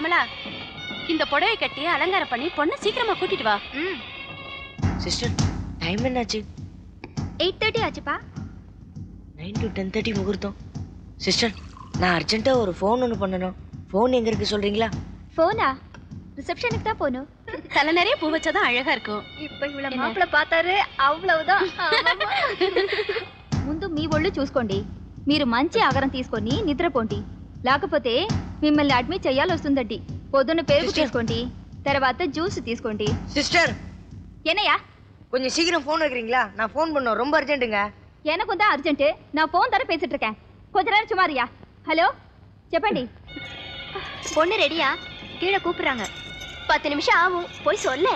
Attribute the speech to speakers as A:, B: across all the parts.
A: கமலா இந்த புடவை கட்டி அலங்காரம் பண்ணி பொண்ணு சீக்கிரமா கூட்டிட்டு வா
B: ம்
C: சிஸ்டர் டைம் என்னாச்சு
B: எயிட் தேர்ட்டி ஆச்சுப்பா
C: நைன் டு டென் தேர்ட்டி முகூர்த்தம் சிஸ்டர் நான் அர்ஜென்ட்டாக ஒரு ஃபோன் ஒன்று பண்ணணும் ஃபோன் எங்கே இருக்கு சொல்கிறீங்களா
B: ஃபோனா ரிசப்ஷனுக்கு தான் போகணும்
A: தலை நிறைய பூ வச்சாதான் அழகா இருக்கும்
B: இப்போ இவ்வளவு
A: என்ன?
B: மாப்பிள்ள பார்த்தாரு అவ்வளவுதான் ముందు మీ ఒళ్ళు చూసుకోండి మీరు మంచి ఆహారం తీసుకొని నిద్రపోండి లేకపోతే మిమ్మల్ని అడ్మిట్ చేయాలి వస్తుందండి పొద్దున్న పెరుగు
C: Sister.
B: తీసుకోండి తర్వాత జ్యూస్ తీసుకోండి
C: சிஸ்டர்
B: என்னையா
C: கொஞ்சம் சீக்கிரம் ஃபோன் வைக்கிறீங்களா நான் ஃபோன் பண்ணோம் ரொம்ப அர்ஜென்ட்டுங்க
B: எனக்கு தான் அர்ஜென்ட் நான் ஃபோன் தர பேசிட்டு இருக்கேன் கொஞ்ச நேரம் சுமாரியா ஹலோ చెప్పండి பொண்ணு ரெடியா கீழே கூப்பிடுறாங்க பத்து நிமிஷம் ஆகும் போய் சொல்ல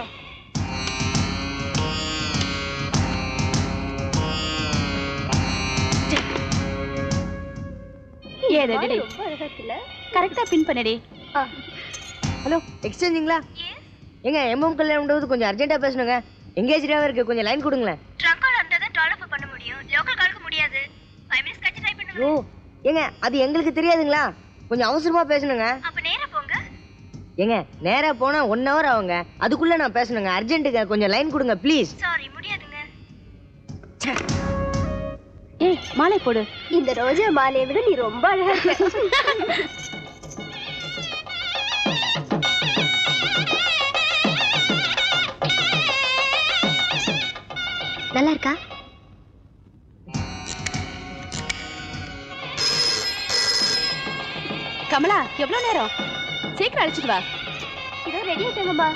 A: ஏதடி
B: ரொம்ப அழகா இருக்குல்ல
A: கரெக்டா பின் பண்ணடி
C: ஹலோ எக்ஸ்சேஞ்சுங்களா ஏங்க எம்எம் கல்யாணம் கொஞ்சம் அர்ஜென்ட்டாக பேசணுங்க எங்கேஜாகவே இருக்கு கொஞ்சம் லைன் கொடுங்களேன்
B: ட்ரங்க் கால் இருந்தா தான் டால் அப் பண்ண முடியும் லோக்கல் காலுக்கு முடியாது 5 மினிட்ஸ் கழிச்சு ட்ரை பண்ணுங்க
C: ஓ ஏங்க அது எங்களுக்கு தெரியாதுங்களா கொஞ்சம் அவசரமா பேசணுங்க
B: அப்ப நேரா போங்க
C: ஏங்க நேரா போனா ஒன் ஹவர் ஆகுங்க அதுக்குள்ள நான் பேசணுங்க அர்ஜென்ட்டுங்க கொஞ்சம் லைன் கொடுங்க ப்ளீஸ்
B: சாரி முடியாதுங்க
A: ஏய் மாலை போடு
B: இந்த ரோஜா மாலையை விட நீ ரொம்ப அழகா இருக்க நல்லா இருக்கா
A: கமலா எவ்வளவு நேரம் சீக்கிரம் அழைச்சிட்டு வா
B: இதோ ரெடி ஆயிட்டாங்கம்மா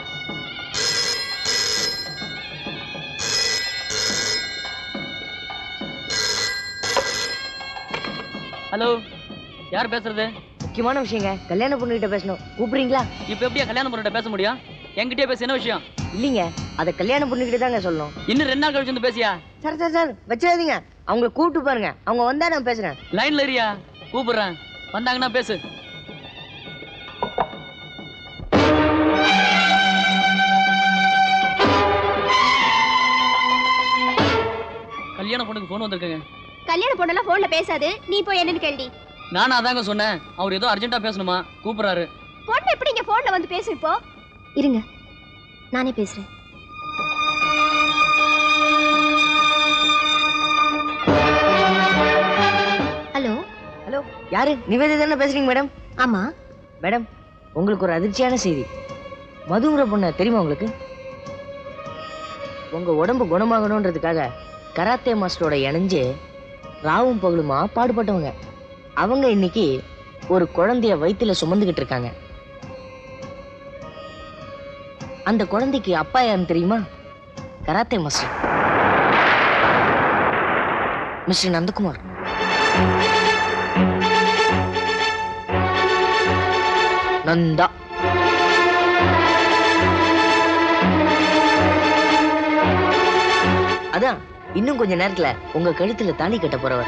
D: ஹலோ யார் பேசுறது
C: முக்கியமான விஷயங்க கல்யாண பொண்ணுகிட்ட பேசணும் கூப்பிடுறீங்களா
D: இப்போ எப்படியா கல்யாணம் பண்ணிட்ட பேச முடியும் என்கிட்டயே பேச என்ன விஷயம்
C: இல்லைங்க அதை கல்யாண பொண்ணுகிட்ட தாங்க சொல்லணும்
D: இன்னும் ரெண்டு நாள் கழிச்சு வந்து பேசியா
C: சார் சார் சார் வச்சிடாதீங்க அவங்கள கூப்பிட்டு பாருங்க அவங்க வந்தா நான் பேசுறேன்
D: லைன்ல இருயா கூப்பிடுறேன் வந்தாங்கன்னா பேசு கல்யாண பொண்ணுக்கு ஃபோன் வந்திருக்குங்க
B: கல்யாண பொண்ணெல்லாம் போன்ல பேசாது நீ போய் என்னன்னு கேள்வி
D: நானும் அதாங்க சொன்னேன் அவர் ஏதோ அர்ஜென்ட்டா பேசணுமா கூப்பிடுறாரு
B: பொண்ணு எப்படி இங்க போன்ல வந்து பேசு இப்போ இருங்க நானே பேசுறேன் ஹலோ
C: ஹலோ யாரு நிவேதா தானே பேசுறீங்க மேடம்
B: ஆமா
C: மேடம் உங்களுக்கு ஒரு அதிர்ச்சியான செய்தி மதுங்கிற பொண்ணு தெரியுமா உங்களுக்கு உங்க உடம்பு குணமாகணுன்றதுக்காக கராத்தே மாஸ்டரோட இணைஞ்சு ராவும் பகலுமா பாடுபட்டவங்க அவங்க இன்னைக்கு ஒரு குழந்தைய வயித்துல சுமந்துகிட்டு இருக்காங்க அந்த குழந்தைக்கு அப்பா யாருன்னு தெரியுமா karate master mister Nandakumar Nanda அதான் இன்னும் கொஞ்ச நேரத்துல உங்க கழுத்துல தாலி கட்ட போறவர்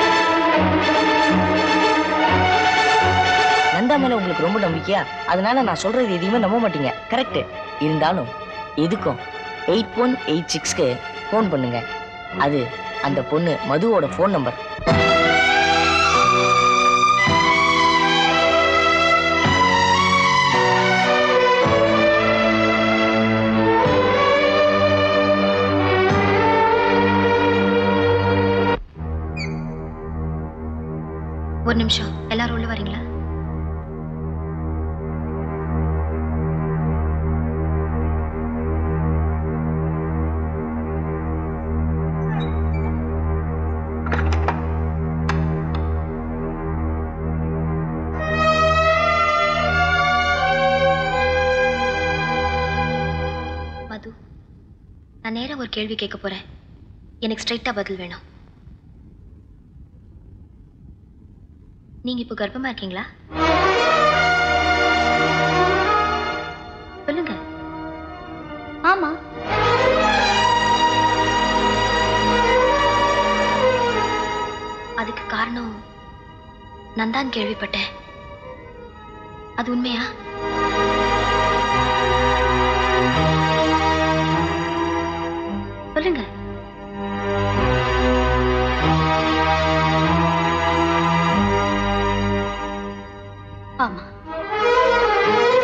C: நந்தா மேல உங்களுக்கு ரொம்ப நம்பிக்கையா அதனால நான் சொல்றது எதையுமே நம்ப மாட்டீங்க கரெக்ட் இருந்தாலும் எதுக்கும் எயிட் ஒன் எயிட் சிக்ஸ்க்கு ஃபோன் பண்ணுங்க அது அந்த பொண்ணு மதுவோட ஃபோன் நம்பர்
B: ஒரு நிமிஷம் எல்லாரும் உள்ள வரீங்களா மது நான் நேரா ஒரு கேள்வி கேட்க போறேன் எனக்கு ஸ்ட்ரைட்டா பதில் வேணும் நீங்க இப்போ கர்ப்பமா இருக்கீங்களா சொல்லுங்க ஆமா அதுக்கு காரணம் நான் தான் கேள்விப்பட்டேன் அது உண்மையா சொல்லுங்க ஆமா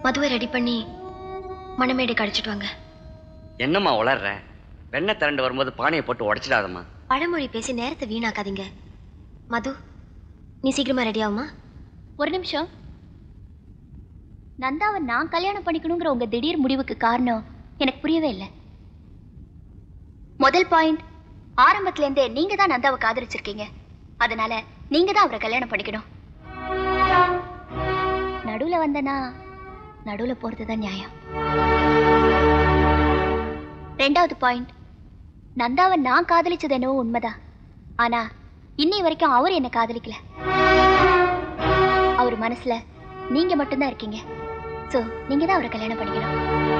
B: மதுவை ரெடி பண்ணி மணமேடை கடிச்சிட்டு வாங்க
E: என்னம்மா உளர்ற வெண்ணெய் திரண்டு வரும்போது பானையை போட்டு உடைச்சிடாதம்மா
B: பழமொழி பேசி நேரத்தை வீணாக்காதீங்க மது நீ சீக்கிரமா ரெடி ஆகுமா
A: ஒரு நிமிஷம் நந்தாவை நான் கல்யாணம் பண்ணிக்கணுங்கிற உங்க திடீர் முடிவுக்கு காரணம் எனக்கு புரியவே இல்லை முதல் பாயிண்ட் ஆரம்பத்துல இருந்தே நீங்க தான் நந்தாவை காதலிச்சிருக்கீங்க அதனால நீங்க தான் அவரை கல்யாணம் பண்ணிக்கணும் நடுவுல வந்தனா நடுவுல போறது தான் நியாயம் ரெண்டாவது பாயிண்ட் நந்தாவை நான் காதலிச்சது என்னவோ உண்மைதான் ஆனா இன்னை வரைக்கும் அவர் என்ன காதலிக்கல அவர் மனசுல நீங்க மட்டும்தான் இருக்கீங்க சோ நீங்க தான் அவரை கல்யாணம் பண்ணிக்கணும்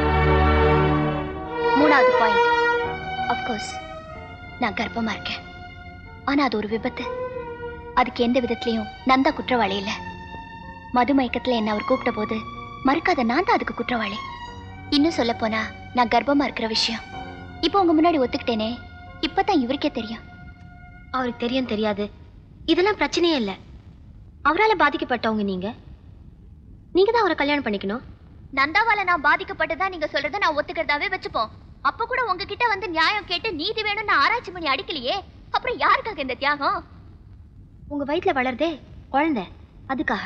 A: மூணாவது பாயிண்ட் அஃப்கோர்ஸ் நான் கர்ப்பமா இருக்கேன் ஆனா அது ஒரு விபத்து அதுக்கு எந்த விதத்திலையும் நந்தா குற்றவாளி இல்ல மது மயக்கத்துல என்ன அவர் கூப்பிட்ட போது மறுக்காத நான் தான் அதுக்கு குற்றவாளி இன்னும் சொல்ல போனா நான் கர்ப்பமா இருக்கிற விஷயம் இப்போ உங்க முன்னாடி ஒத்துக்கிட்டேனே இப்பதான் இவருக்கே தெரியும்
B: அவருக்கு தெரியும் தெரியாது இதெல்லாம் பிரச்சனையே இல்லை அவரால் பாதிக்கப்பட்டவங்க நீங்க நீங்க தான் அவரை கல்யாணம் பண்ணிக்கணும்
A: நந்தாவால நான் பாதிக்கப்பட்டதா நீங்க சொல்றத நான் ஒத்துக்கிறதாவே வச்சுப்போம் அப்ப கூட உங்ககிட்ட வந்து நியாயம் கேட்டு நீதி வேணும்னு ஆராய்ச்சி பண்ணி அடிக்கலையே அப்புறம் யாருக்காக இந்த தியாகம்
B: உங்க வயித்துல வளருதே குழந்தை அதுக்காக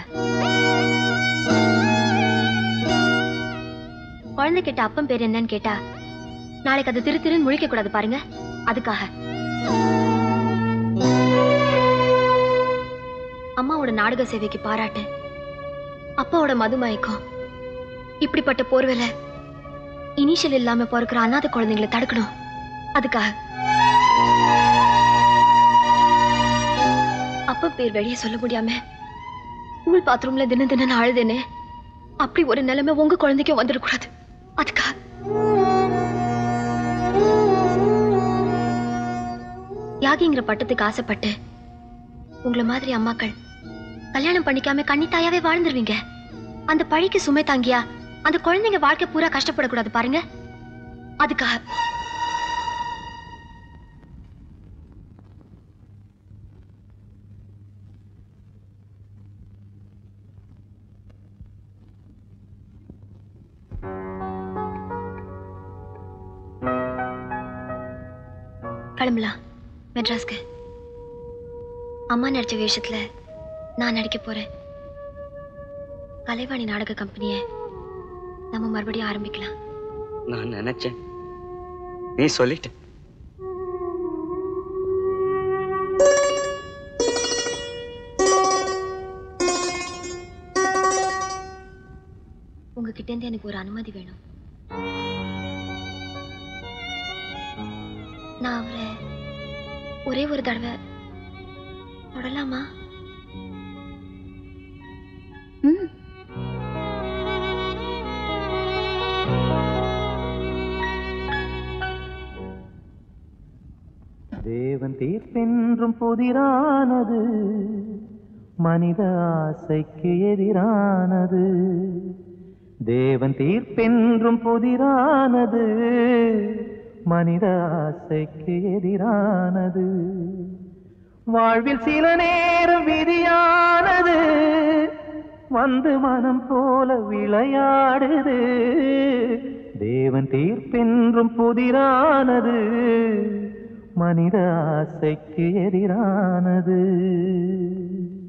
B: குழந்தை கேட்ட அப்பன் பேர் என்னன்னு கேட்டா நாளைக்கு அது திரு திருன்னு முழிக்க கூடாது பாருங்க அதுக்காக அம்மாவோட நாடக சேவைக்கு பாராட்டு அப்பாவோட மதுமயக்கம் இப்படிப்பட்ட போர்வேல இனிஷியல் இல்லாம பிறக்கிற அனாதை குழந்தைங்களை தடுக்கணும் அதுக்காக அப்பா பேர் வெளியே சொல்ல முடியாம ஸ்கூல் பாத்ரூம்ல தின தினம் நான் அழுதேனே அப்படி ஒரு நிலைமை உங்க குழந்தைக்கும் வந்துடக்கூடாது அதுக்கா யாகிங்கிற பட்டத்துக்கு ஆசைப்பட்டு உங்களை மாதிரி அம்மாக்கள் கல்யாணம் பண்ணிக்காம கன்னித்தாயாவே வாழ்ந்துருவீங்க அந்த பழிக்கு சுமை தாங்கியா அந்த குழந்தைங்க வாழ்க்கை பூரா கஷ்டப்படக்கூடாது பாருங்க அதுக்காக கிளம்பலாம் மெட்ராஸ்க்கு அம்மா நடிச்ச வேஷத்துல நான் நடிக்க போறேன் கலைவாணி நாடக கம்பெனியை நம்ம மறுபடியும் ஆரம்பிக்கலாம்
E: நான் நினைச்சேன் நீ சொல்லிட்ட
B: உங்ககிட்ட இருந்து எனக்கு ஒரு அனுமதி வேணும் நான் அவரை ஒரே ஒரு தடவை தொடலாமா
A: ம்
F: தேவன் தீர்ப்பென்றும் புதிரானது மனித ஆசைக்கு எதிரானது தேவன் தீர்ப்பென்றும் புதிரானது மனித ஆசைக்கு எதிரானது வாழ்வில் சில நேரம் விதியானது வந்து மனம் போல விளையாடுது தேவன் தீர்ப்பென்றும் புதிரானது மனித ஆசைக்கு எதிரானது